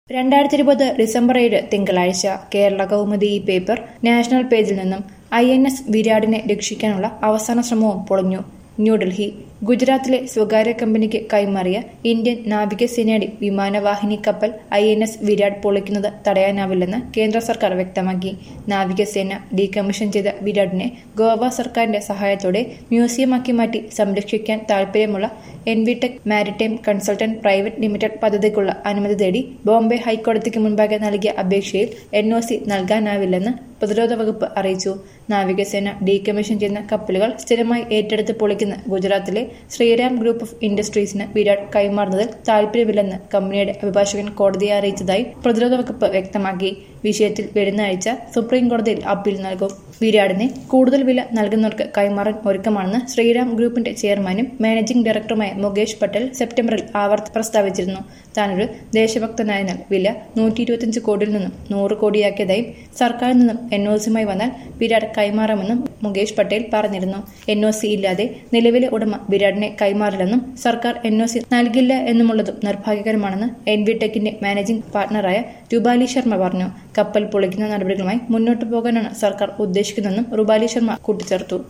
രണ്ടായിരത്തി ഇരുപത് ഡിസംബർ ഏഴ് തിങ്കളാഴ്ച കേരള കൗമുദി ഈ പേപ്പർ നാഷണൽ പേജിൽ നിന്നും ഐ എൻ എസ് വിരാടിനെ രക്ഷിക്കാനുള്ള അവസാന ശ്രമവും പൊളിഞ്ഞു ന്യൂഡൽഹി ഗുജറാത്തിലെ സ്വകാര്യ കമ്പനിക്ക് കൈമാറിയ ഇന്ത്യൻ നാവികസേനയുടെ വിമാനവാഹിനി കപ്പൽ ഐ എൻ എസ് വിരാട് പൊളിക്കുന്നത് തടയാനാവില്ലെന്ന് കേന്ദ്ര സർക്കാർ വ്യക്തമാക്കി നാവികസേന ഡീകമ്മീഷൻ ചെയ്ത വിരാടിനെ ഗോവ സർക്കാരിന്റെ സഹായത്തോടെ മ്യൂസിയമാക്കി മാറ്റി സംരക്ഷിക്കാൻ താൽപര്യമുള്ള Envitech maritime consultant private limited പദ്ധതിക്കുള്ള അനുമതി തേടി ബോംബെ ഹൈക്കോടതിക്ക് മുൻപാകെ നൽകിയ അപേക്ഷയിൽ എൻ ഒ സി നൽകാനാവില്ലെന്ന് പ്രതിരോധ വകുപ്പ് അറിയിച്ചു നാവികസേന ഡീകമ്മീഷൻ ചെയ്യുന്ന കപ്പലുകൾ സ്ഥിരമായി ഏറ്റെടുത്ത് പൊളിക്കുന്ന ഗുജറാത്തിലെ ശ്രീരാം ഗ്രൂപ്പ് ഓഫ് ഇൻഡസ്ട്രീസിന് വിരാട് കൈമാറുന്നതിൽ താൽപര്യമില്ലെന്ന് കമ്പനിയുടെ അഭിഭാഷകൻ കോടതിയെ അറിയിച്ചതായി പ്രതിരോധ വകുപ്പ് വ്യക്തമാക്കി വിഷയത്തിൽ വരുന്ന ആഴ്ച സുപ്രീം കോടതിയിൽ അപ്പീൽ നൽകും വിരാടിനെ കൂടുതൽ വില നൽകുന്നവർക്ക് കൈമാറാൻ ഒരുക്കമാണെന്ന് ശ്രീരാം ഗ്രൂപ്പിന്റെ ചെയർമാനും മാനേജിംഗ് ഡയറക്ടറുമായ മുകേഷ് പട്ടേൽ സെപ്റ്റംബറിൽ ആവർത്തി പ്രസ്താവിച്ചിരുന്നു താനൊരു ദേശഭക്തനായതിനാൽ വില നൂറ്റി ഇരുപത്തിയഞ്ച് കോടിയിൽ നിന്നും നൂറ് കോടിയാക്കിയതായും സർക്കാരിൽ നിന്നും എൻ ഒ സിയുമായി വന്നാൽ വിരാട് കൈമാറാമെന്നും മുകേഷ് പട്ടേൽ പറഞ്ഞിരുന്നു എൻ ഒ സി ഇല്ലാതെ നിലവിലെ ഉടമ വിരാടിനെ കൈമാറില്ലെന്നും സർക്കാർ എൻ ഒ സി നൽകില്ല എന്നുമുള്ളതും നിർഭാഗ്യകരമാണെന്ന് എൻ വി ടെക്കിന്റെ മാനേജിംഗ് പാർട്ണറായ രൂപാലി ശർമ്മ പറഞ്ഞു കപ്പൽ പൊളിക്കുന്ന നടപടികളുമായി മുന്നോട്ടു പോകാനാണ് സർക്കാർ ഉദ്ദേശിക്കുന്നതെന്നും റുബാലി ശർമ്മ കൂട്ടിച്ചേർത്തു